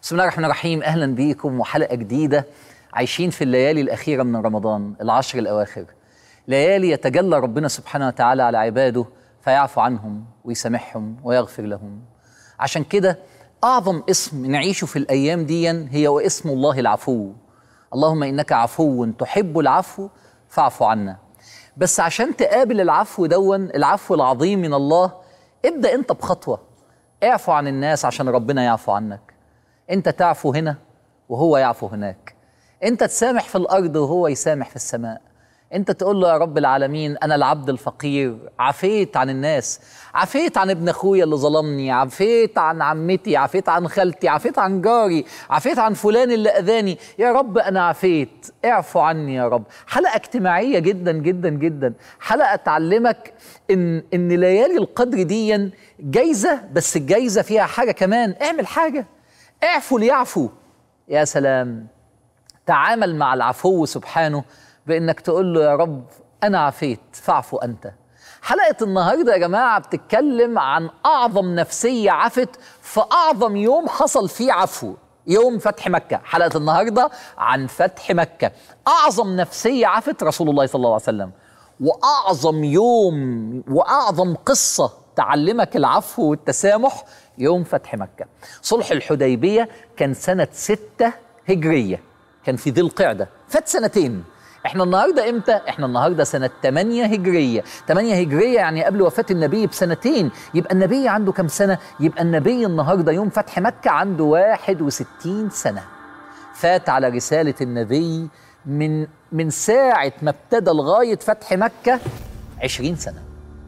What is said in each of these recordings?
بسم الله الرحمن الرحيم اهلا بيكم وحلقه جديده عايشين في الليالي الاخيره من رمضان العشر الاواخر ليالي يتجلى ربنا سبحانه وتعالى على عباده فيعفو عنهم ويسامحهم ويغفر لهم عشان كده اعظم اسم نعيشه في الايام دي هي واسم الله العفو اللهم انك عفو تحب العفو فاعف عنا بس عشان تقابل العفو دون العفو العظيم من الله ابدا انت بخطوه اعفو عن الناس عشان ربنا يعفو عنك انت تعفو هنا وهو يعفو هناك انت تسامح في الارض وهو يسامح في السماء انت تقول له يا رب العالمين انا العبد الفقير عفيت عن الناس عفيت عن ابن اخويا اللي ظلمني عفيت عن عمتي عفيت عن خالتي عفيت عن جاري عفيت عن فلان اللي اذاني يا رب انا عفيت اعفو عني يا رب حلقه اجتماعيه جدا جدا جدا حلقه تعلمك ان ان ليالي القدر دي جايزه بس الجايزه فيها حاجه كمان اعمل حاجه اعفو ليعفو يا سلام تعامل مع العفو سبحانه بانك تقول له يا رب انا عفيت فاعفو انت حلقه النهارده يا جماعه بتتكلم عن اعظم نفسيه عفت في اعظم يوم حصل فيه عفو يوم فتح مكة حلقة النهاردة عن فتح مكة أعظم نفسية عفت رسول الله صلى الله عليه وسلم وأعظم يوم وأعظم قصة تعلمك العفو والتسامح يوم فتح مكة صلح الحديبية كان سنة ستة هجرية كان في ذي القعدة فات سنتين احنا النهارده امتى؟ احنا النهارده سنة 8 هجرية، 8 هجرية يعني قبل وفاة النبي بسنتين، يبقى النبي عنده كم سنة؟ يبقى النبي النهارده يوم فتح مكة عنده 61 سنة. فات على رسالة النبي من من ساعة ما ابتدى لغاية فتح مكة 20 سنة.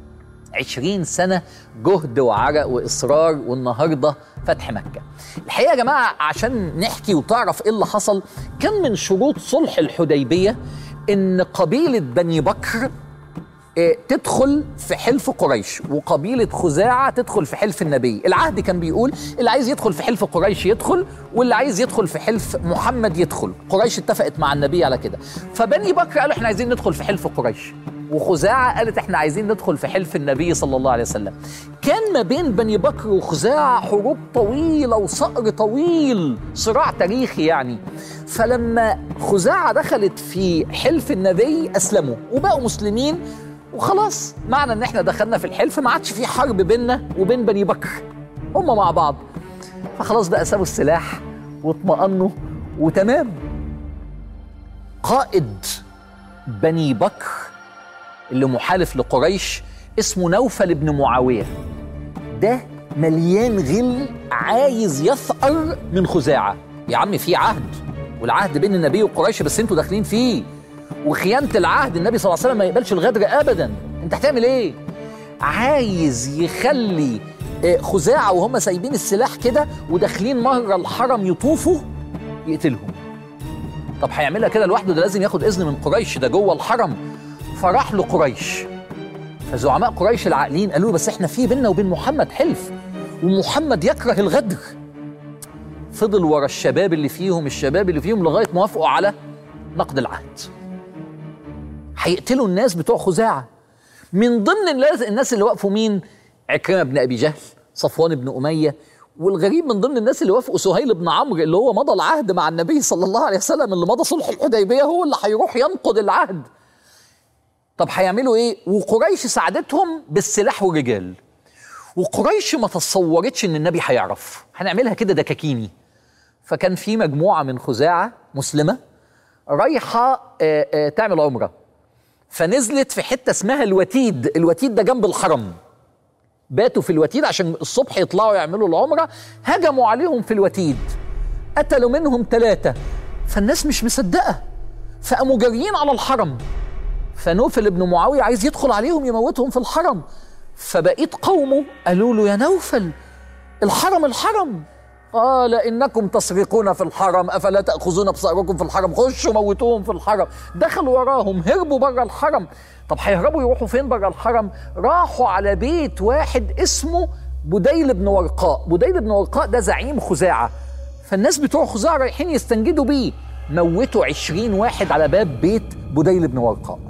20 سنة جهد وعرق وإصرار والنهاردة فتح مكة الحقيقة يا جماعة عشان نحكي وتعرف إيه اللي حصل كان من شروط صلح الحديبية إن قبيلة بني بكر تدخل في حلف قريش وقبيلة خزاعة تدخل في حلف النبي العهد كان بيقول اللي عايز يدخل في حلف قريش يدخل واللي عايز يدخل في حلف محمد يدخل قريش اتفقت مع النبي على كده فبني بكر قالوا احنا عايزين ندخل في حلف قريش وخزاعة قالت احنا عايزين ندخل في حلف النبي صلى الله عليه وسلم كان ما بين بني بكر وخزاعة حروب طويلة وصقر طويل صراع تاريخي يعني فلما خزاعة دخلت في حلف النبي أسلموا وبقوا مسلمين وخلاص معنى ان احنا دخلنا في الحلف ما عادش في حرب بيننا وبين بني بكر هم مع بعض فخلاص بقى سابوا السلاح واطمأنوا وتمام قائد بني بكر اللي محالف لقريش اسمه نوفل بن معاوية ده مليان غل عايز يثأر من خزاعة يا عم في عهد والعهد بين النبي وقريش بس انتوا داخلين فيه وخيانة العهد النبي صلى الله عليه وسلم ما يقبلش الغدر أبدا انت هتعمل ايه عايز يخلي خزاعة وهم سايبين السلاح كده وداخلين مهر الحرم يطوفوا يقتلهم طب هيعملها كده لوحده ده لازم ياخد اذن من قريش ده جوه الحرم فراح لقريش فزعماء قريش العاقلين قالوا له بس احنا في بيننا وبين محمد حلف ومحمد يكره الغدر فضل ورا الشباب اللي فيهم الشباب اللي فيهم لغايه ما وافقوا على نقد العهد هيقتلوا الناس بتوع خزاعه من ضمن الناس اللي وقفوا مين عكرمه بن ابي جهل صفوان بن اميه والغريب من ضمن الناس اللي وافقوا سهيل بن عمرو اللي هو مضى العهد مع النبي صلى الله عليه وسلم اللي مضى صلح الحديبيه هو اللي هيروح ينقض العهد طب هيعملوا ايه وقريش ساعدتهم بالسلاح والرجال وقريش ما تصورتش ان النبي هيعرف هنعملها كده دكاكيني فكان في مجموعه من خزاعه مسلمه رايحه تعمل عمره فنزلت في حته اسمها الوتيد الوتيد ده جنب الحرم باتوا في الوتيد عشان الصبح يطلعوا يعملوا العمره هجموا عليهم في الوتيد قتلوا منهم ثلاثه فالناس مش مصدقه فقاموا جاريين على الحرم فنوفل بن معاويه عايز يدخل عليهم يموتهم في الحرم فبقيت قومه قالوا له يا نوفل الحرم الحرم قال انكم تسرقون في الحرم افلا تاخذون بصائركم في الحرم خشوا موتوهم في الحرم دخلوا وراهم هربوا بره الحرم طب هيهربوا يروحوا فين بره الحرم راحوا على بيت واحد اسمه بديل بن ورقاء بديل بن ورقاء ده زعيم خزاعه فالناس بتوع خزاعه رايحين يستنجدوا بيه موتوا عشرين واحد على باب بيت بديل بن ورقاء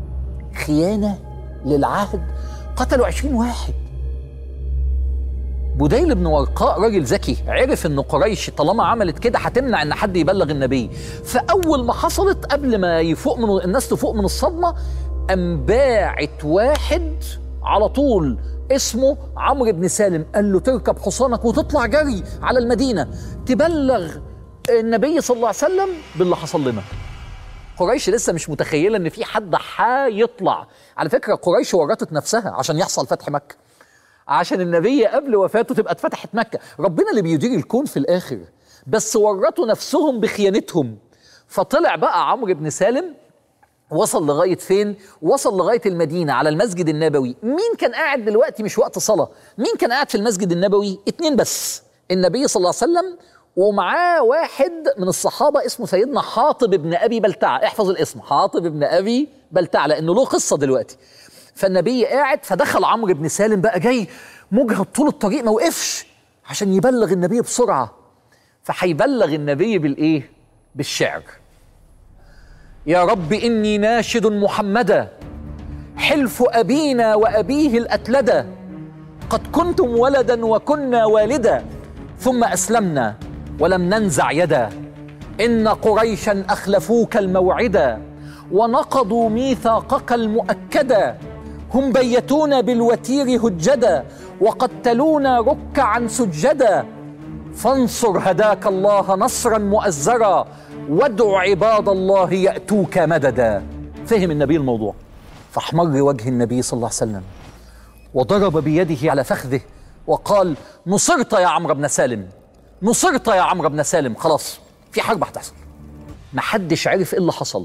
خيانة للعهد قتلوا عشرين واحد بديل بن ورقاء راجل ذكي عرف ان قريش طالما عملت كده هتمنع ان حد يبلغ النبي فاول ما حصلت قبل ما يفوق من الناس تفوق من الصدمه قام باعت واحد على طول اسمه عمرو بن سالم قال له تركب حصانك وتطلع جري على المدينه تبلغ النبي صلى الله عليه وسلم باللي حصل لنا قريش لسه مش متخيله ان في حد هيطلع على فكره قريش ورطت نفسها عشان يحصل فتح مكه عشان النبي قبل وفاته تبقى اتفتحت مكه ربنا اللي بيدير الكون في الاخر بس ورطوا نفسهم بخيانتهم فطلع بقى عمرو بن سالم وصل لغايه فين؟ وصل لغايه المدينه على المسجد النبوي، مين كان قاعد دلوقتي مش وقت صلاه؟ مين كان قاعد في المسجد النبوي؟ اتنين بس، النبي صلى الله عليه وسلم ومعاه واحد من الصحابه اسمه سيدنا حاطب بن ابي بلتعه، احفظ الاسم حاطب بن ابي بلتعه لانه له قصه دلوقتي. فالنبي قاعد فدخل عمرو بن سالم بقى جاي مجهد طول الطريق ما وقفش عشان يبلغ النبي بسرعه. فهيبلغ النبي بالايه؟ بالشعر. يا رب إني ناشد محمدا حلف أبينا وأبيه الأتلدا قد كنتم ولدا وكنا والدا ثم أسلمنا ولم ننزع يدا إن قريشا أخلفوك الموعدا ونقضوا ميثاقك المؤكدا هم بيتونا بالوتير هجدا وقتلونا ركعا سجدا فانصر هداك الله نصرا مؤزرا وادع عباد الله يأتوك مددا فهم النبي الموضوع فاحمر وجه النبي صلى الله عليه وسلم وضرب بيده على فخذه وقال نصرت يا عمرو بن سالم نصرت يا عمرو بن سالم خلاص في حرب هتحصل محدش عرف ايه اللي حصل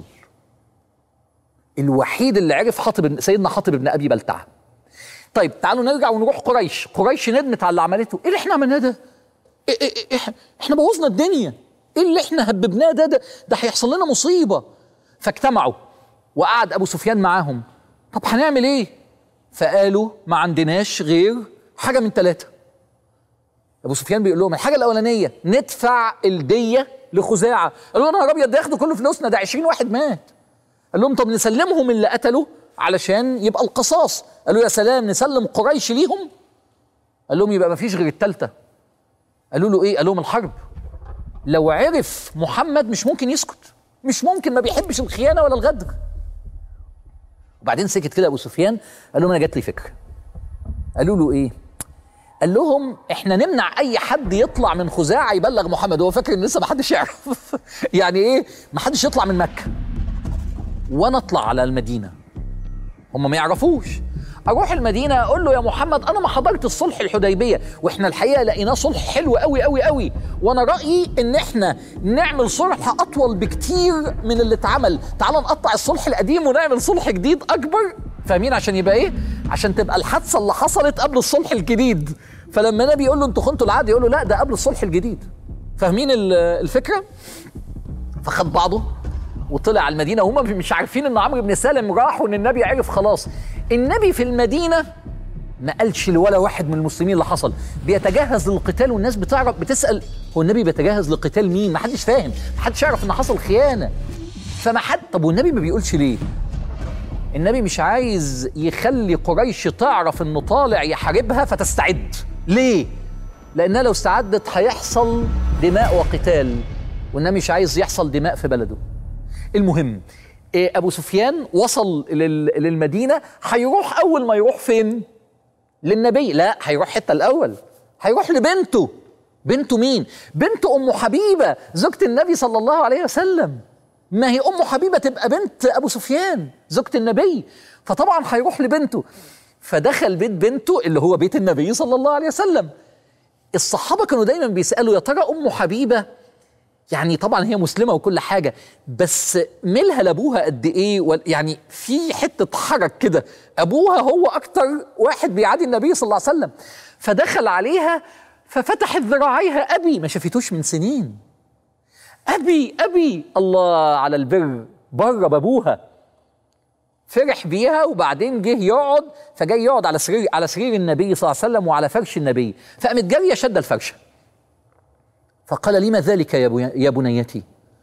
الوحيد اللي عرف حاطب سيدنا حاطب بن ابي بلتعه طيب تعالوا نرجع ونروح قريش قريش ندمت على اللي عملته ايه اللي احنا عملناه ده إيه إيه إيه احنا بوظنا الدنيا ايه اللي احنا هببناه ده ده ده هيحصل لنا مصيبه فاجتمعوا وقعد ابو سفيان معاهم طب هنعمل ايه فقالوا ما عندناش غير حاجه من ثلاثه ابو سفيان بيقول لهم الحاجه الاولانيه ندفع الديه لخزاعه قالوا له انا ابيض ده ياخدوا كله فلوسنا ده 20 واحد مات قال لهم طب نسلمهم اللي قتلوا علشان يبقى القصاص قالوا يا سلام نسلم قريش ليهم قال لهم يبقى ما فيش غير الثالثه قالوا له ايه قال لهم الحرب لو عرف محمد مش ممكن يسكت مش ممكن ما بيحبش الخيانه ولا الغدر وبعدين سكت كده ابو سفيان قال لهم انا جات لي فكره قالوا له ايه قال لهم احنا نمنع اي حد يطلع من خزاعه يبلغ محمد هو فاكر ان لسه ما حدش يعرف يعني ايه ما حدش يطلع من مكه وانا اطلع على المدينه هم ما يعرفوش اروح المدينه اقول له يا محمد انا ما حضرت الصلح الحديبيه واحنا الحقيقه لقيناه صلح حلو قوي قوي قوي وانا رايي ان احنا نعمل صلح اطول بكتير من اللي اتعمل تعال نقطع الصلح القديم ونعمل صلح جديد اكبر فاهمين عشان يبقى ايه عشان تبقى الحادثه اللي حصلت قبل الصلح الجديد فلما النبي يقول له انتوا خنتوا العهد يقول له لا ده قبل الصلح الجديد فاهمين الفكره فخد بعضه وطلع على المدينه وهم مش عارفين ان عمرو بن سالم راح وان النبي عرف خلاص النبي في المدينه ما قالش لولا واحد من المسلمين اللي حصل بيتجهز للقتال والناس بتعرف بتسال هو النبي بيتجهز لقتال مين ما حدش فاهم ما حدش يعرف ان حصل خيانه فما حد طب والنبي ما بيقولش ليه النبي مش عايز يخلي قريش تعرف انه طالع يحاربها فتستعد ليه لانها لو استعدت هيحصل دماء وقتال والنبي مش عايز يحصل دماء في بلده المهم إيه ابو سفيان وصل لل- للمدينه هيروح اول ما يروح فين للنبي لا هيروح حته الاول هيروح لبنته بنته مين بنت ام حبيبه زوجة النبي صلى الله عليه وسلم ما هي ام حبيبه تبقى بنت ابو سفيان زوجة النبي فطبعا هيروح لبنته فدخل بيت بنته اللي هو بيت النبي صلى الله عليه وسلم الصحابه كانوا دايما بيسالوا يا ترى ام حبيبه يعني طبعا هي مسلمه وكل حاجه بس ميلها لابوها قد ايه وال- يعني في حته حرج كده ابوها هو اكتر واحد بيعادي النبي صلى الله عليه وسلم فدخل عليها ففتحت ذراعيها ابي ما شافتوش من سنين ابي ابي الله على البر بره بابوها فرح بيها وبعدين جه يقعد فجاي يقعد على سرير على سرير النبي صلى الله عليه وسلم وعلى فرش النبي فقامت جاريه شد الفرشه فقال لم ذلك يا, بي- يا بنيتي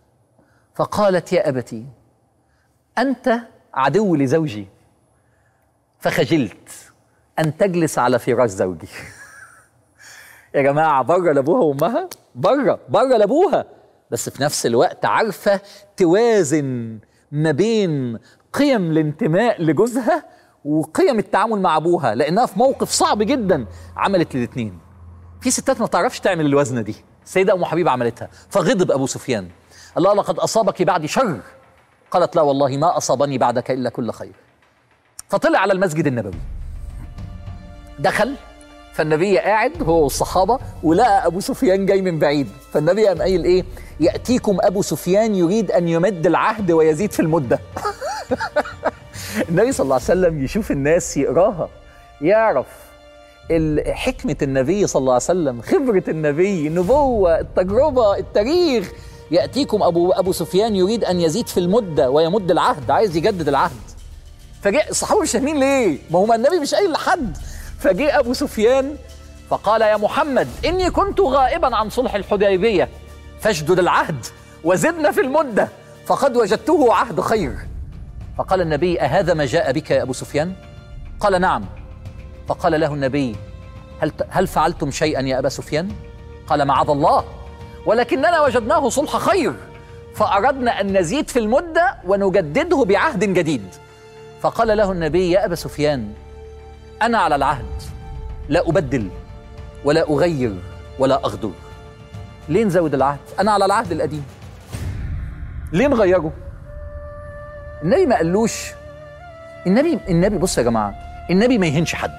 فقالت يا أبتي أنت عدو لزوجي فخجلت أن تجلس على فراش زوجي يا جماعه بره لابوها وامها بره بره لابوها بس في نفس الوقت عارفه توازن ما بين قيم الانتماء لجوزها وقيم التعامل مع ابوها لانها في موقف صعب جدا عملت الاثنين في ستات ما تعرفش تعمل الوزنه دي السيده ام حبيبه عملتها فغضب ابو سفيان الله لقد اصابك بعد شر قالت لا والله ما اصابني بعدك الا كل خير فطلع على المسجد النبوي دخل فالنبي قاعد هو والصحابه ولقى ابو سفيان جاي من بعيد فالنبي قام قايل ايه ياتيكم ابو سفيان يريد ان يمد العهد ويزيد في المده النبي صلى الله عليه وسلم يشوف الناس يقراها يعرف ال- حكمة النبي صلى الله عليه وسلم خبرة النبي النبوة التجربة التاريخ يأتيكم أبو أبو سفيان يريد أن يزيد في المدة ويمد العهد عايز يجدد العهد فجاء الصحابة مش فاهمين ليه ما هو النبي مش قايل لحد فجاء أبو سفيان فقال يا محمد إني كنت غائبا عن صلح الحديبية فاشدد العهد وزدنا في المدة فقد وجدته عهد خير فقال النبي أهذا ما جاء بك يا أبو سفيان قال نعم فقال له النبي هل هل فعلتم شيئا يا ابا سفيان؟ قال معاذ الله ولكننا وجدناه صلح خير فاردنا ان نزيد في المده ونجدده بعهد جديد فقال له النبي يا ابا سفيان انا على العهد لا ابدل ولا اغير ولا اغدر ليه نزود العهد؟ انا على العهد القديم ليه نغيره؟ النبي ما قالوش النبي النبي بص يا جماعه النبي ما يهنش حد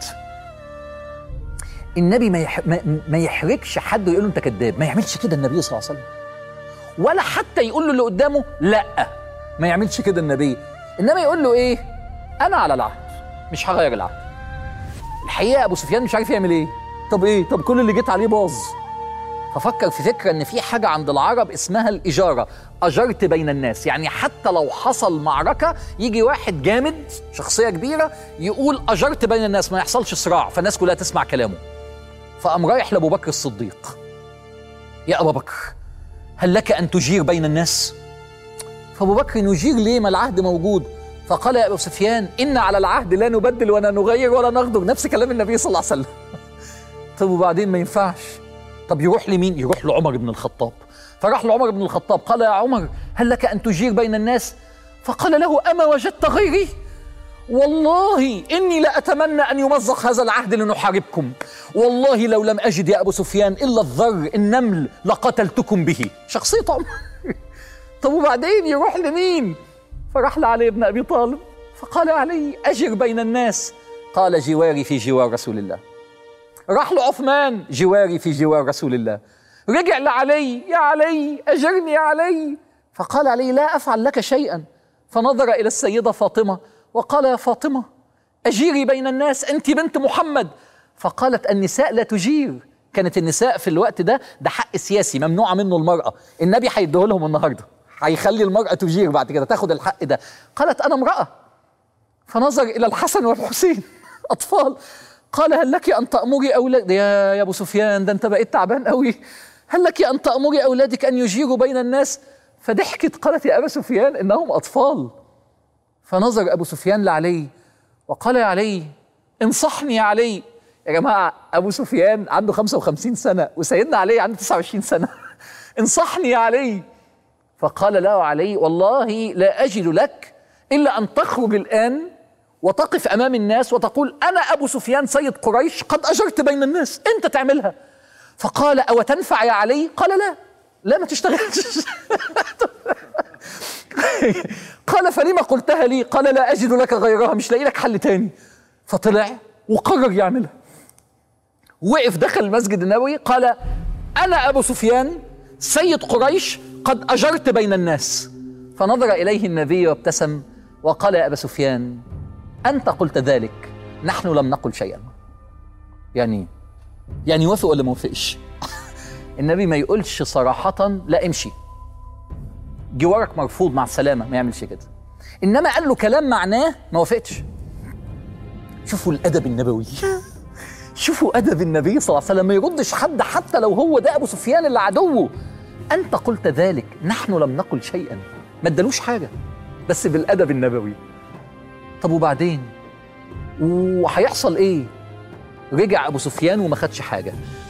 النبي ما, يح... ما... ما يحرجش حد ويقول له انت كذاب ما يعملش كده النبي صلى الله عليه وسلم ولا حتى يقول له اللي قدامه لا ما يعملش كده النبي انما يقول له ايه انا على العهد مش هغير العهد الحقيقه ابو سفيان مش عارف يعمل ايه طب ايه طب كل اللي جيت عليه باظ ففكر في فكره ان في حاجه عند العرب اسمها الاجاره اجرت بين الناس يعني حتى لو حصل معركه يجي واحد جامد شخصيه كبيره يقول اجرت بين الناس ما يحصلش صراع فالناس كلها تسمع كلامه فقام رايح لابو بكر الصديق يا ابا بكر هل لك ان تجير بين الناس فابو بكر نجير ليه ما العهد موجود فقال يا ابو سفيان ان على العهد لا نبدل ولا نغير ولا نغدر نفس كلام النبي صلى الله عليه وسلم طب وبعدين ما ينفعش طب يروح لمين يروح لعمر بن الخطاب فراح لعمر بن الخطاب قال يا عمر هل لك ان تجير بين الناس فقال له اما وجدت غيري والله اني لاتمنى ان يمزق هذا العهد لنحاربكم والله لو لم اجد يا ابو سفيان الا الذر النمل لقتلتكم به شخصيه عمر طب وبعدين يروح لمين فراح لعلي بن ابي طالب فقال علي اجر بين الناس قال جواري في جوار رسول الله راح لعثمان جواري في جوار رسول الله رجع لعلي يا علي اجرني يا علي فقال علي لا افعل لك شيئا فنظر الى السيده فاطمه وقال يا فاطمه اجيري بين الناس انت بنت محمد فقالت النساء لا تجير كانت النساء في الوقت ده ده حق سياسي ممنوعه منه المراه النبي هيديه لهم النهارده هيخلي المراه تجير بعد كده تاخد الحق ده قالت انا امراه فنظر الى الحسن والحسين اطفال قال هل لك ان تامري اولاد يا يا ابو سفيان ده انت بقيت تعبان قوي هل لك ان تامري اولادك ان يجيروا بين الناس فضحكت قالت يا ابا سفيان انهم اطفال فنظر ابو سفيان لعلي وقال يا علي انصحني يا علي يا جماعه ابو سفيان عنده 55 سنه وسيدنا علي عنده 29 سنه انصحني يا علي فقال له علي والله لا اجد لك الا ان تخرج الان وتقف امام الناس وتقول انا ابو سفيان سيد قريش قد اجرت بين الناس انت تعملها فقال او تنفع يا علي قال لا لا ما تشتغلش قال فلما قلتها لي قال لا اجد لك غيرها مش لاقي لك حل تاني فطلع وقرر يعملها وقف دخل المسجد النبوي قال انا ابو سفيان سيد قريش قد اجرت بين الناس فنظر اليه النبي وابتسم وقال يا ابا سفيان انت قلت ذلك نحن لم نقل شيئا يعني يعني وافق ولا ما وافقش النبي ما يقولش صراحة لا امشي جوارك مرفوض مع السلامة ما يعملش كده إنما قال له كلام معناه ما وافقتش شوفوا الأدب النبوي شوفوا أدب النبي صلى الله عليه وسلم ما يردش حد حتى لو هو ده أبو سفيان اللي عدوه أنت قلت ذلك نحن لم نقل شيئا ما ادالوش حاجة بس بالأدب النبوي طب وبعدين وهيحصل ايه رجع ابو سفيان وما خدش حاجه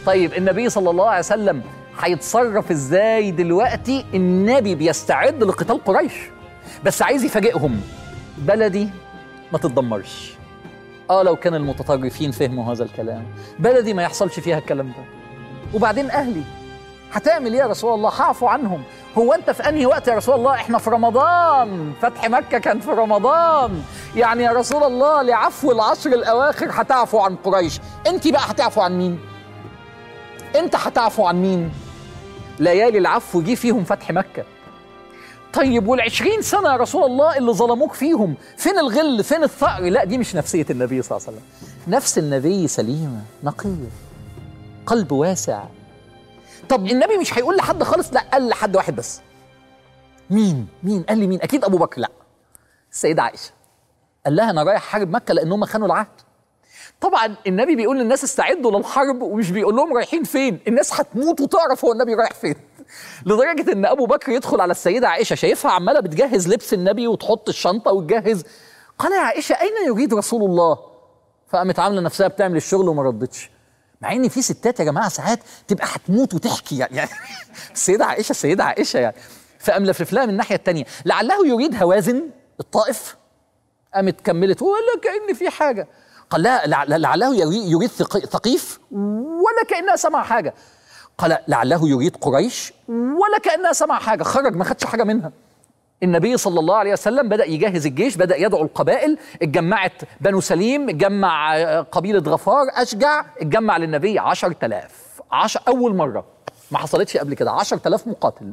طيب النبي صلى الله عليه وسلم هيتصرف ازاي دلوقتي النبي بيستعد لقتال قريش بس عايز يفاجئهم بلدي ما تتدمرش اه لو كان المتطرفين فهموا هذا الكلام بلدي ما يحصلش فيها الكلام ده وبعدين اهلي هتعمل ايه يا رسول الله هعفو عنهم هو انت في انهي وقت يا رسول الله احنا في رمضان فتح مكة كان في رمضان يعني يا رسول الله لعفو العشر الاواخر هتعفو عن قريش انت بقى هتعفو عن مين انت هتعفو عن مين ليالي العفو جه فيهم فتح مكة طيب والعشرين سنة يا رسول الله اللي ظلموك فيهم فين الغل فين الثأر لا دي مش نفسية النبي صلى الله عليه وسلم نفس النبي سليمة نقية قلب واسع طب النبي مش هيقول لحد خالص لا قال لحد واحد بس مين مين قال لي مين اكيد ابو بكر لا السيده عائشه قال لها انا رايح حارب مكه لان هم خانوا العهد طبعا النبي بيقول للناس استعدوا للحرب ومش بيقول لهم رايحين فين الناس هتموت وتعرف هو النبي رايح فين لدرجه ان ابو بكر يدخل على السيده عائشه شايفها عماله بتجهز لبس النبي وتحط الشنطه وتجهز قال يا عائشه اين يريد رسول الله فقامت عامله نفسها بتعمل الشغل وما ردتش مع ان في ستات يا جماعه ساعات تبقى هتموت وتحكي يعني, يعني السيده عائشه السيده عائشه يعني فقام لفف لها من الناحيه الثانيه لعله يريد هوازن الطائف قامت كملت ولا كان في حاجه قال لا لعله يريد ثقيف ولا كانها سمع حاجه قال لعله يريد قريش ولا كانها سمع حاجه خرج ما خدش حاجه منها النبي صلى الله عليه وسلم بدأ يجهز الجيش بدأ يدعو القبائل اتجمعت بنو سليم اتجمع قبيلة غفار أشجع اتجمع للنبي عشر تلاف عشر أول مرة ما حصلتش قبل كده عشر تلاف مقاتل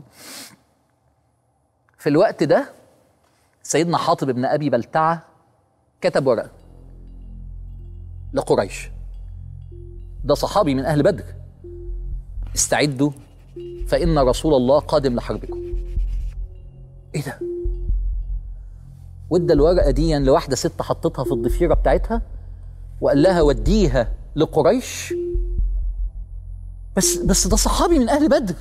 في الوقت ده سيدنا حاطب بن أبي بلتعة كتب ورقة لقريش ده صحابي من أهل بدر استعدوا فإن رسول الله قادم لحربكم ايه ده وادى الورقه دي لواحده ست حطتها في الضفيره بتاعتها وقال لها وديها لقريش بس بس ده صحابي من اهل بدر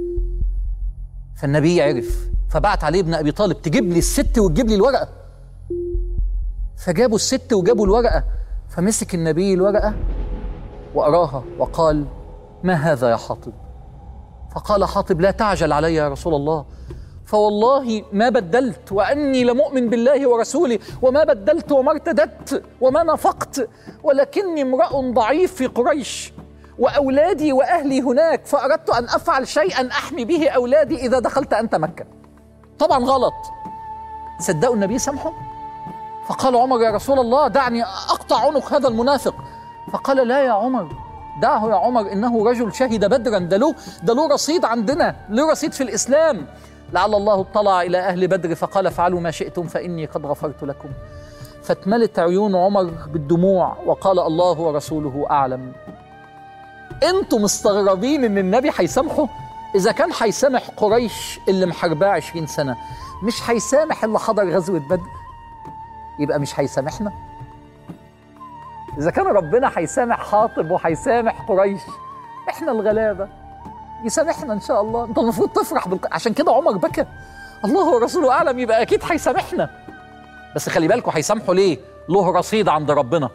فالنبي عرف فبعت عليه ابن ابي طالب تجيب لي الست وتجيب لي الورقه فجابوا الست وجابوا الورقه فمسك النبي الورقه وقراها وقال ما هذا يا حاطب فقال حاطب لا تعجل علي يا رسول الله فوالله ما بدلت واني لمؤمن بالله ورسوله وما بدلت وما ارتدت وما نفقت ولكني امرا ضعيف في قريش واولادي واهلي هناك فاردت ان افعل شيئا احمي به اولادي اذا دخلت انت مكه طبعا غلط صدقوا النبي سامحه فقال عمر يا رسول الله دعني اقطع عنق هذا المنافق فقال لا يا عمر دعه يا عمر انه رجل شهد بدرا ده له ده له رصيد عندنا له رصيد في الاسلام لعل الله اطلع الى اهل بدر فقال افعلوا ما شئتم فاني قد غفرت لكم فاتملت عيون عمر بالدموع وقال الله ورسوله اعلم انتم مستغربين ان النبي هيسامحه اذا كان هيسامح قريش اللي محارباه 20 سنه مش هيسامح اللي حضر غزوه بدر يبقى مش هيسامحنا اذا كان ربنا هيسامح حاطب وهيسامح قريش احنا الغلابه يسامحنا ان شاء الله انت المفروض تفرح بالق... عشان كده عمر بكى الله ورسوله اعلم يبقى اكيد هيسامحنا بس خلي بالكم هيسامحوا ليه له رصيد عند ربنا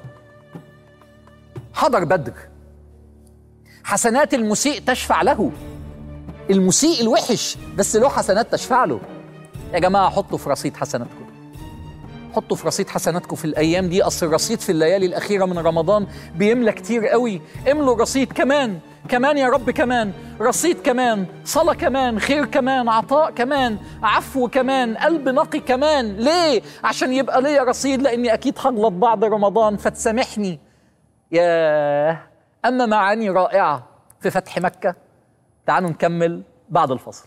حضر بدر حسنات المسيء تشفع له المسيء الوحش بس له حسنات تشفع له يا جماعه حطوا في رصيد حسناتكم حطوا في رصيد حسناتكم في الايام دي اصل الرصيد في الليالي الاخيره من رمضان بيملى كتير قوي املوا رصيد كمان كمان يا رب كمان رصيد كمان صلاة كمان خير كمان عطاء كمان عفو كمان قلب نقي كمان ليه عشان يبقى ليا رصيد لاني اكيد هغلط بعد رمضان فتسامحني يا اما معاني رائعة في فتح مكة تعالوا نكمل بعد الفصل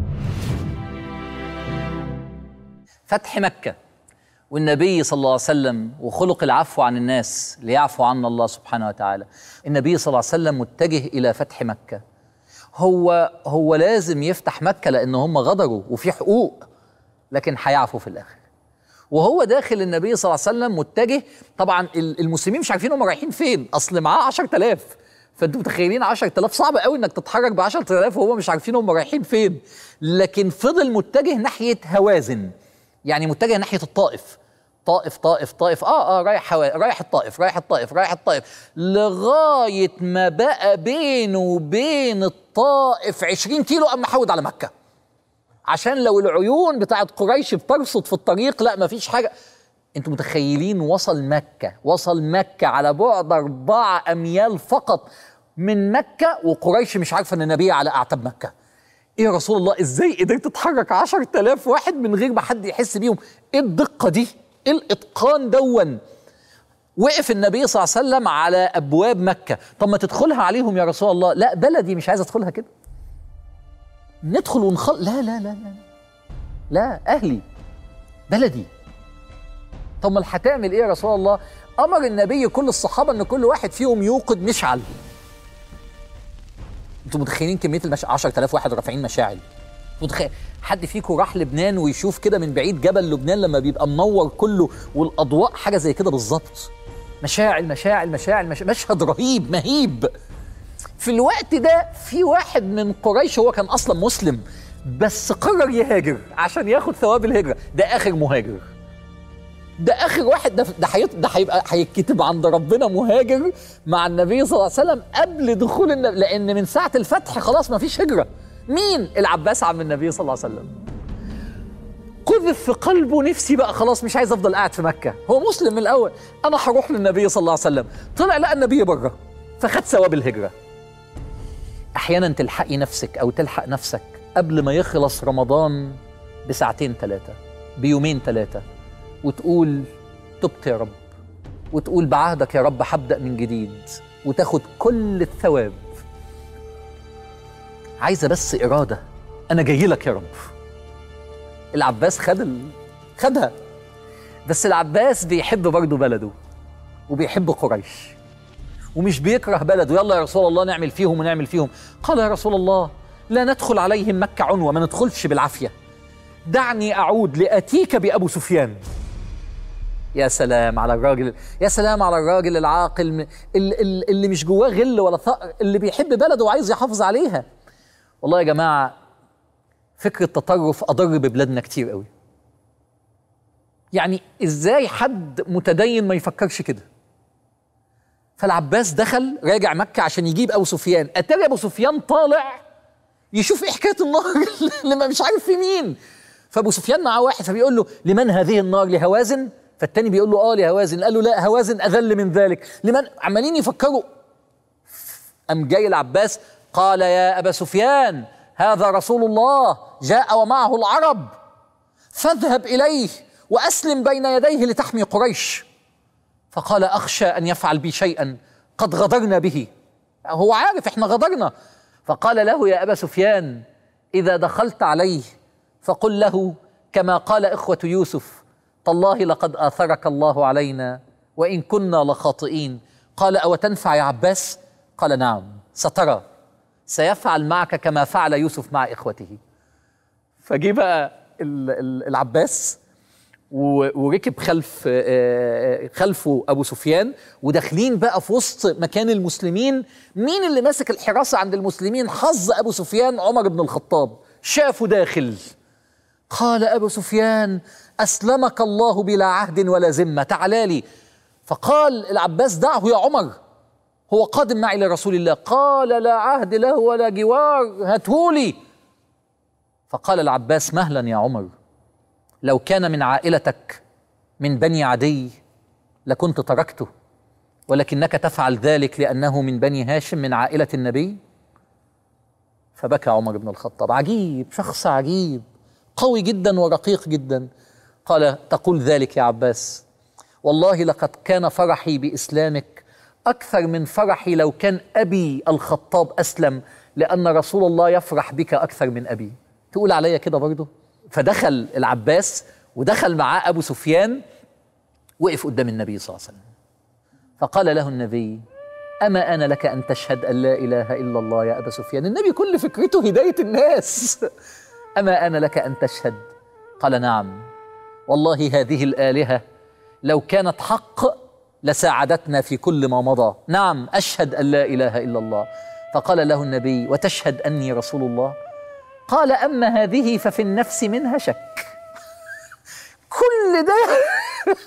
فتح مكة والنبي صلى الله عليه وسلم وخلق العفو عن الناس ليعفو عنا الله سبحانه وتعالى النبي صلى الله عليه وسلم متجه الى فتح مكه هو هو لازم يفتح مكه لان هم غدروا وفي حقوق لكن هيعفوا في الاخر وهو داخل النبي صلى الله عليه وسلم متجه طبعا المسلمين مش عارفين هم رايحين فين اصل معاه 10000 فانتوا متخيلين 10000 صعب قوي انك تتحرك ب 10000 وهم مش عارفين هم رايحين فين لكن فضل متجه ناحيه هوازن يعني متجه ناحيه الطائف طائف طائف طائف اه اه رايح حوا... رايح الطائف رايح الطائف رايح الطائف لغايه ما بقى بينه وبين الطائف 20 كيلو اما حود على مكه عشان لو العيون بتاعت قريش بترصد في الطريق لا مفيش حاجه انتوا متخيلين وصل مكه وصل مكه على بعد أربعة اميال فقط من مكه وقريش مش عارفه ان النبي على اعتاب مكه ايه يا رسول الله ازاي قدرت تتحرك 10000 واحد من غير ما حد يحس بيهم ايه الدقه دي ايه الاتقان دون وقف النبي صلى الله عليه وسلم على ابواب مكه طب ما تدخلها عليهم يا رسول الله لا بلدي مش عايز ادخلها كده ندخل ونخل لا لا لا لا لا اهلي بلدي طب ما هتعمل ايه يا رسول الله امر النبي كل الصحابه ان كل واحد فيهم يوقد مشعل انتوا متخيلين كميه المش 10000 واحد رافعين مشاعل متخيل حد فيكم راح لبنان ويشوف كده من بعيد جبل لبنان لما بيبقى منور كله والاضواء حاجه زي كده بالظبط مشاعل مشاعل مشاعل مش... مشهد رهيب مهيب في الوقت ده في واحد من قريش هو كان اصلا مسلم بس قرر يهاجر عشان ياخد ثواب الهجره ده اخر مهاجر ده اخر واحد ده ده حيط ده هيبقى هيتكتب عند ربنا مهاجر مع النبي صلى الله عليه وسلم قبل دخول النبي لان من ساعه الفتح خلاص ما فيش هجره مين العباس عم النبي صلى الله عليه وسلم قذف في قلبه نفسي بقى خلاص مش عايز افضل قاعد في مكه هو مسلم من الاول انا هروح للنبي صلى الله عليه وسلم طلع لقى النبي بره فخد ثواب الهجره احيانا تلحقي نفسك او تلحق نفسك قبل ما يخلص رمضان بساعتين ثلاثه بيومين ثلاثه وتقول تبت يا رب وتقول بعهدك يا رب هبدا من جديد وتاخد كل الثواب عايزه بس اراده انا جاي لك يا رب العباس خد ال... خدها بس العباس بيحب برضه بلده وبيحب قريش ومش بيكره بلده يلا يا رسول الله نعمل فيهم ونعمل فيهم قال يا رسول الله لا ندخل عليهم مكة عنوة ما ندخلش بالعافية دعني أعود لأتيك بأبو سفيان يا سلام على الراجل يا سلام على الراجل العاقل اللي, اللي مش جواه غل ولا ثأر اللي بيحب بلده وعايز يحافظ عليها والله يا جماعة فكرة التطرف أضر ببلادنا كتير قوي يعني إزاي حد متدين ما يفكرش كده فالعباس دخل راجع مكة عشان يجيب أبو سفيان أتاري أبو سفيان طالع يشوف إيه حكاية النار اللي ما مش عارف في مين فأبو سفيان معاه واحد فبيقول له لمن هذه النار لهوازن فالتاني بيقول له اه لهوازن قال له لا هوازن أذل من ذلك لمن عمالين يفكروا أم جاي العباس قال يا أبا سفيان هذا رسول الله جاء ومعه العرب فاذهب إليه وأسلم بين يديه لتحمي قريش فقال أخشى أن يفعل بي شيئا قد غدرنا به هو عارف احنا غدرنا فقال له يا أبا سفيان إذا دخلت عليه فقل له كما قال إخوة يوسف تالله لقد آثرك الله علينا وإن كنا لخاطئين قال أو تنفع يا عباس قال نعم سترى سيفعل معك كما فعل يوسف مع إخوته فجي بقى العباس وركب خلف خلفه ابو سفيان وداخلين بقى في وسط مكان المسلمين مين اللي ماسك الحراسه عند المسلمين حظ ابو سفيان عمر بن الخطاب شافه داخل قال ابو سفيان اسلمك الله بلا عهد ولا ذمه تعالى لي فقال العباس دعه يا عمر هو قادم معي لرسول الله قال لا عهد له ولا جوار هاتهولي فقال العباس مهلا يا عمر لو كان من عائلتك من بني عدي لكنت تركته ولكنك تفعل ذلك لانه من بني هاشم من عائله النبي فبكى عمر بن الخطاب عجيب شخص عجيب قوي جدا ورقيق جدا قال تقول ذلك يا عباس والله لقد كان فرحي باسلامك اكثر من فرحي لو كان ابي الخطاب اسلم لان رسول الله يفرح بك اكثر من ابي تقول عليا كده برضه فدخل العباس ودخل معاه ابو سفيان وقف قدام النبي صلى الله عليه وسلم فقال له النبي اما انا لك ان تشهد ان لا اله الا الله يا ابا سفيان النبي كل فكرته هدايه الناس اما انا لك ان تشهد قال نعم والله هذه الالهه لو كانت حق لساعدتنا في كل ما مضى نعم اشهد ان لا اله الا الله فقال له النبي وتشهد اني رسول الله قال اما هذه ففي النفس منها شك كل ده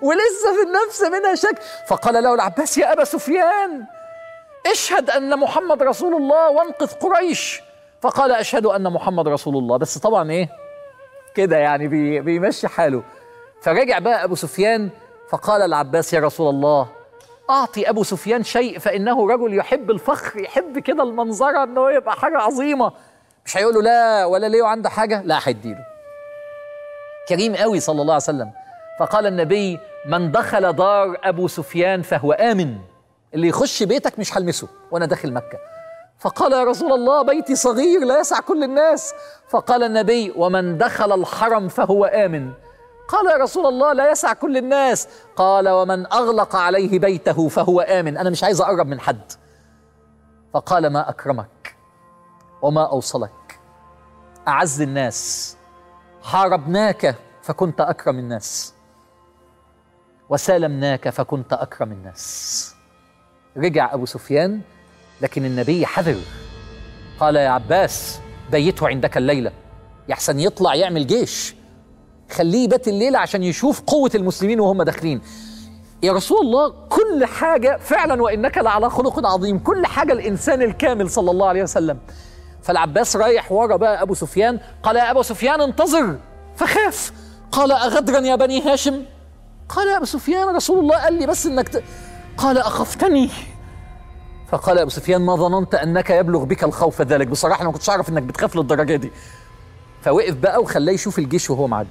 ولسه في النفس منها شك فقال له العباس يا ابا سفيان اشهد ان محمد رسول الله وانقذ قريش فقال اشهد ان محمد رسول الله بس طبعا ايه كده يعني بي بيمشي حاله فرجع بقى ابو سفيان فقال العباس يا رسول الله اعطي ابو سفيان شيء فانه رجل يحب الفخر يحب كده المنظره ان هو يبقى حاجه عظيمه مش هيقول له لا ولا ليه عنده حاجه لا هيديله كريم قوي صلى الله عليه وسلم فقال النبي من دخل دار ابو سفيان فهو امن اللي يخش بيتك مش هلمسه وانا داخل مكه فقال يا رسول الله بيتي صغير لا يسع كل الناس فقال النبي ومن دخل الحرم فهو امن قال يا رسول الله لا يسع كل الناس قال ومن اغلق عليه بيته فهو امن انا مش عايز اقرب من حد فقال ما اكرمك وما اوصلك اعز الناس حاربناك فكنت اكرم الناس وسالمناك فكنت اكرم الناس رجع ابو سفيان لكن النبي حذر قال يا عباس بيته عندك الليله يحسن يطلع يعمل جيش خليه يبات الليله عشان يشوف قوه المسلمين وهم داخلين يا رسول الله كل حاجه فعلا وانك لعلى خلق عظيم كل حاجه الانسان الكامل صلى الله عليه وسلم فالعباس رايح ورا بقى ابو سفيان قال يا ابو سفيان انتظر فخاف قال اغدرا يا بني هاشم قال يا ابو سفيان رسول الله قال لي بس انك ت... قال اخفتني فقال ابو سفيان ما ظننت انك يبلغ بك الخوف ذلك بصراحه انا ما كنتش اعرف انك بتخاف للدرجه دي فوقف بقى وخلاه يشوف الجيش وهو معدي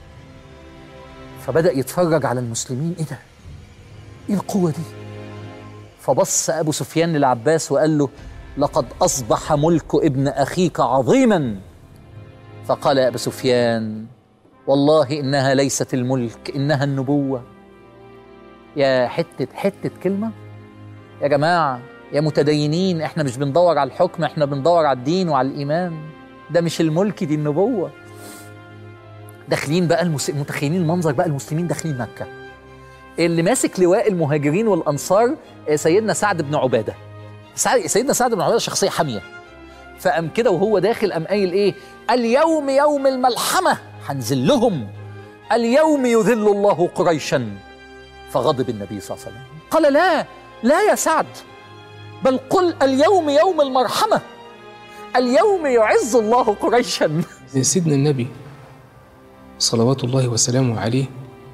فبدا يتفرج على المسلمين ايه ده ايه القوه دي فبص ابو سفيان للعباس وقال له لقد اصبح ملك ابن اخيك عظيما فقال يا ابا سفيان والله انها ليست الملك انها النبوه يا حته حته كلمه يا جماعه يا متدينين احنا مش بندور على الحكم احنا بندور على الدين وعلى الايمان ده مش الملك دي النبوه داخلين بقى المس... متخيلين المنظر بقى المسلمين داخلين مكه اللي ماسك لواء المهاجرين والانصار سيدنا سعد بن عباده سيدنا سعد بن عباده شخصيه حاميه فقام كده وهو داخل قام قايل ايه اليوم يوم الملحمه هنزل لهم اليوم يذل الله قريشا فغضب النبي صلى الله عليه وسلم قال لا لا يا سعد بل قل اليوم يوم المرحمه اليوم يعز الله قريشا سيدنا النبي صلوات الله وسلامه عليه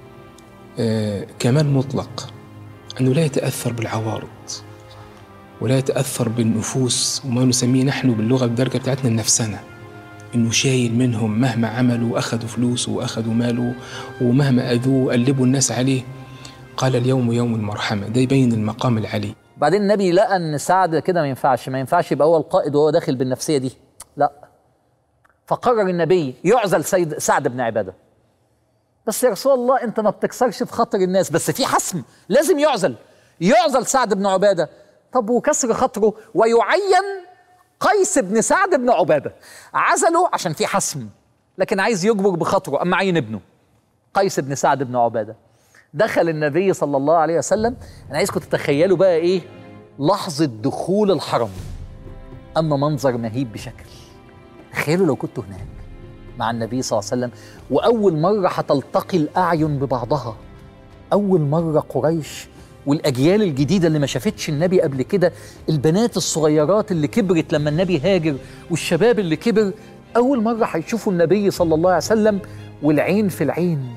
آه كمال مطلق أنه لا يتأثر بالعوارض ولا يتأثر بالنفوس وما نسميه نحن باللغة بالدرجة بتاعتنا النفسنة إنه شايل منهم مهما عملوا وأخذوا فلوسه وأخذوا ماله ومهما أذوه وقلبوا الناس عليه قال اليوم يوم المرحمة ده يبين المقام العلي بعدين النبي لقى ان سعد كده ما ينفعش ما ينفعش يبقى هو القائد وهو داخل بالنفسيه دي لا فقرر النبي يعزل سيد سعد بن عباده بس يا رسول الله انت ما بتكسرش في خاطر الناس بس في حسم لازم يعزل يعزل سعد بن عباده طب وكسر خاطره ويعين قيس بن سعد بن عباده عزله عشان في حسم لكن عايز يجبر بخاطره اما عين ابنه قيس بن سعد بن عباده دخل النبي صلى الله عليه وسلم انا عايزكم تتخيلوا بقى ايه لحظه دخول الحرم اما منظر مهيب بشكل تخيلوا لو كنتوا هناك مع النبي صلى الله عليه وسلم واول مره هتلتقي الاعين ببعضها اول مره قريش والاجيال الجديده اللي ما شافتش النبي قبل كده البنات الصغيرات اللي كبرت لما النبي هاجر والشباب اللي كبر اول مره هيشوفوا النبي صلى الله عليه وسلم والعين في العين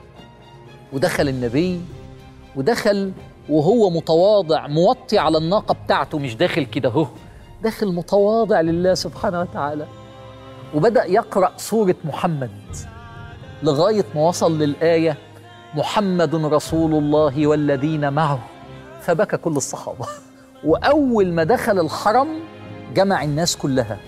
ودخل النبي ودخل وهو متواضع موطي على الناقه بتاعته مش داخل كده اهو داخل متواضع لله سبحانه وتعالى وبدا يقرا سوره محمد لغايه ما وصل للايه محمد رسول الله والذين معه فبكى كل الصحابه واول ما دخل الحرم جمع الناس كلها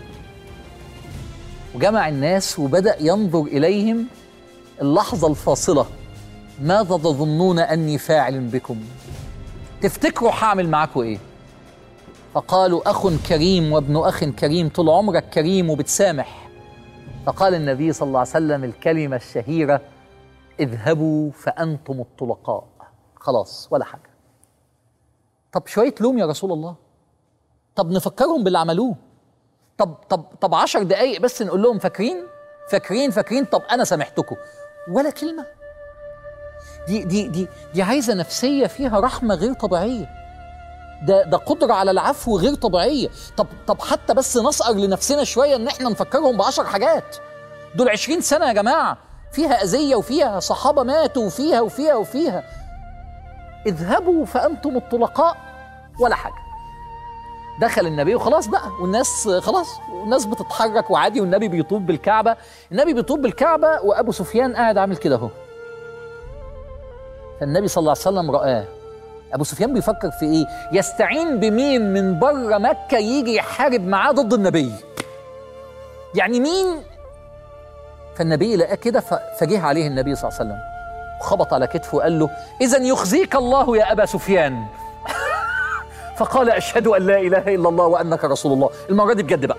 وجمع الناس وبدا ينظر اليهم اللحظه الفاصله ماذا تظنون اني فاعل بكم تفتكروا هعمل معاكم ايه فقالوا اخ كريم وابن اخ كريم طول عمرك كريم وبتسامح فقال النبي صلى الله عليه وسلم الكلمه الشهيره اذهبوا فانتم الطلقاء خلاص ولا حاجه طب شويه لوم يا رسول الله طب نفكرهم باللي عملوه طب طب طب 10 دقايق بس نقول لهم فاكرين فاكرين فاكرين طب انا سامحتكم ولا كلمه دي دي دي دي عايزه نفسيه فيها رحمه غير طبيعيه ده ده قدره على العفو غير طبيعيه طب طب حتى بس نسأر لنفسنا شويه ان احنا نفكرهم بعشر حاجات دول عشرين سنه يا جماعه فيها اذيه وفيها صحابه ماتوا وفيها وفيها وفيها اذهبوا فانتم الطلقاء ولا حاجه دخل النبي وخلاص بقى والناس خلاص والناس بتتحرك وعادي والنبي بيطوف بالكعبه النبي بيطوف بالكعبه وابو سفيان قاعد عامل كده اهو فالنبي صلى الله عليه وسلم رآه ابو سفيان بيفكر في ايه يستعين بمين من بره مكه يجي يحارب معاه ضد النبي يعني مين فالنبي لقاه كده فجه عليه النبي صلى الله عليه وسلم وخبط على كتفه وقال له اذا يخزيك الله يا ابا سفيان فقال اشهد ان لا اله الا الله وانك رسول الله المره دي بجد بقى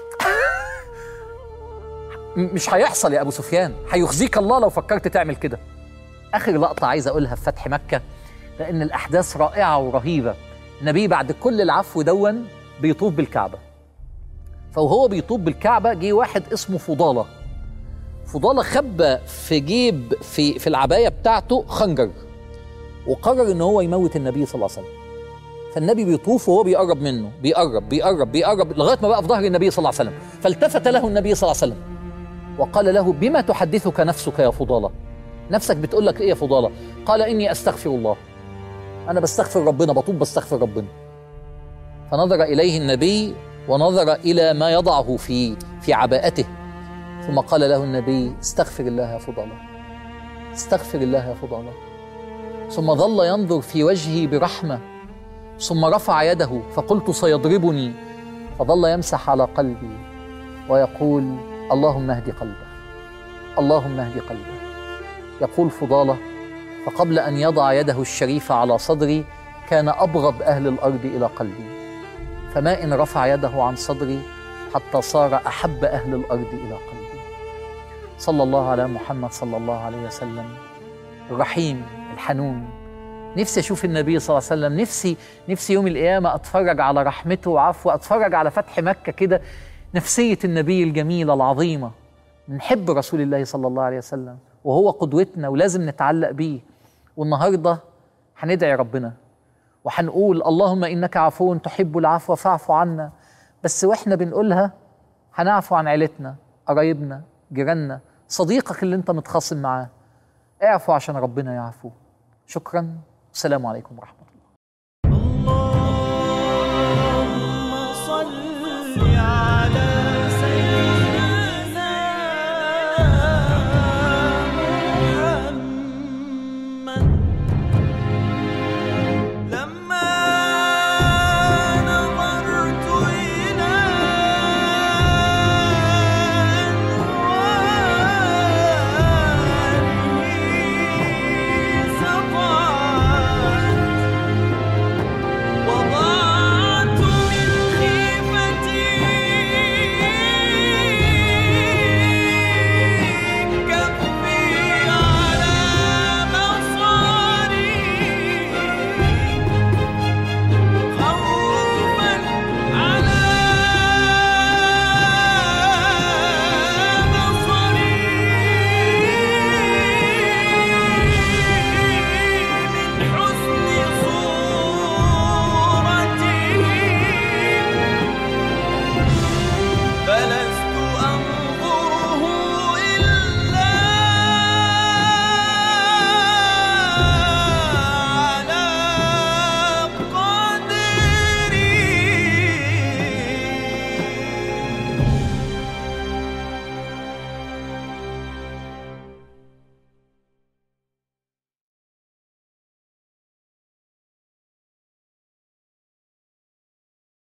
مش هيحصل يا ابو سفيان هيخزيك الله لو فكرت تعمل كده اخر لقطه عايز اقولها في فتح مكه لان الاحداث رائعه ورهيبه النبي بعد كل العفو دون بيطوف بالكعبه فوهو بيطوف بالكعبه جه واحد اسمه فضاله فضاله خبى في جيب في في العبايه بتاعته خنجر وقرر ان هو يموت النبي صلى الله عليه وسلم فالنبي بيطوف وهو بيقرب منه بيقرب بيقرب بيقرب لغايه ما بقى في ظهر النبي صلى الله عليه وسلم فالتفت له النبي صلى الله عليه وسلم وقال له بما تحدثك نفسك يا فضاله نفسك بتقول لك ايه يا فضاله قال اني استغفر الله انا بستغفر ربنا بطوب بستغفر ربنا فنظر اليه النبي ونظر الى ما يضعه في في عباءته ثم قال له النبي استغفر الله يا فضاله استغفر الله يا فضاله ثم ظل ينظر في وجهي برحمه ثم رفع يده فقلت سيضربني فظل يمسح على قلبي ويقول اللهم اهد قلبه اللهم اهد قلبه يقول فضاله فقبل ان يضع يده الشريفه على صدري كان ابغض اهل الارض الى قلبي فما ان رفع يده عن صدري حتى صار احب اهل الارض الى قلبي صلى الله على محمد صلى الله عليه وسلم الرحيم الحنون نفسي اشوف النبي صلى الله عليه وسلم نفسي نفسي يوم القيامه اتفرج على رحمته وعفوه اتفرج على فتح مكه كده نفسيه النبي الجميله العظيمه نحب رسول الله صلى الله عليه وسلم وهو قدوتنا ولازم نتعلق بيه والنهارده هندعي ربنا وهنقول اللهم انك عفو تحب العفو فاعف عنا بس واحنا بنقولها هنعفو عن عيلتنا قرايبنا جيراننا صديقك اللي انت متخاصم معاه اعفو عشان ربنا يعفو شكرا السلام عليكم ورحمه الله اللهم صل على